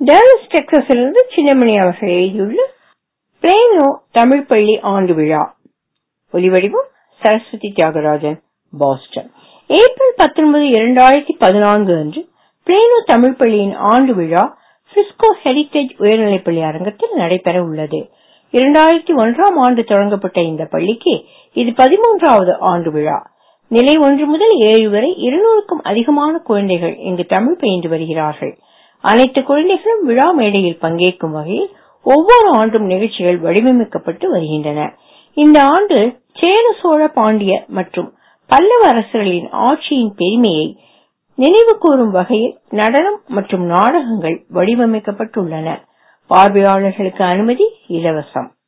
Dallas டெக்சாஸிலிருந்து Chinnamani அவர்கள் எழுதியுள்ள plano Tamil பள்ளி ஆண்டு விழா ஒலிவடிவம் சரஸ்வதி தியாகராஜன் பாஸ்டன் ஏப்ரல் 19 2014 அன்று பிளேனோ தமிழ் பள்ளியின் ஆண்டு விழா பிஸ்கோ ஹெரிடேஜ் உயர்நிலைப்பள்ளி அரங்கத்தில் நடைபெற உள்ளது 2001ஆம் ஆண்டு தொடங்கப்பட்ட இந்த பள்ளிக்கு இது 13வது ஆண்டு விழா நிலை ஒன்று முதல் ஏழு வரை 200க்கும் அதிகமான குழந்தைகள் இங்கு தமிழ் பயின்று வருகிறார்கள் அனைத்து குழந்தைகளும் விழா மேடையில் பங்கேற்கும் வகையில் ஒவ்வொரு ஆண்டும் நிகழ்ச்சிகள் வடிவமைக்கப்பட்டு வருகின்றன இந்த ஆண்டு சேர சோழ பாண்டிய மற்றும் பல்லவ அரசர்களின் ஆட்சியின் பெருமையை நினைவு கூறும் வகையில் நடனம் மற்றும் நாடகங்கள் வடிவமைக்கப்பட்டுள்ளன பார்வையாளர்களுக்கு அனுமதி இலவசம்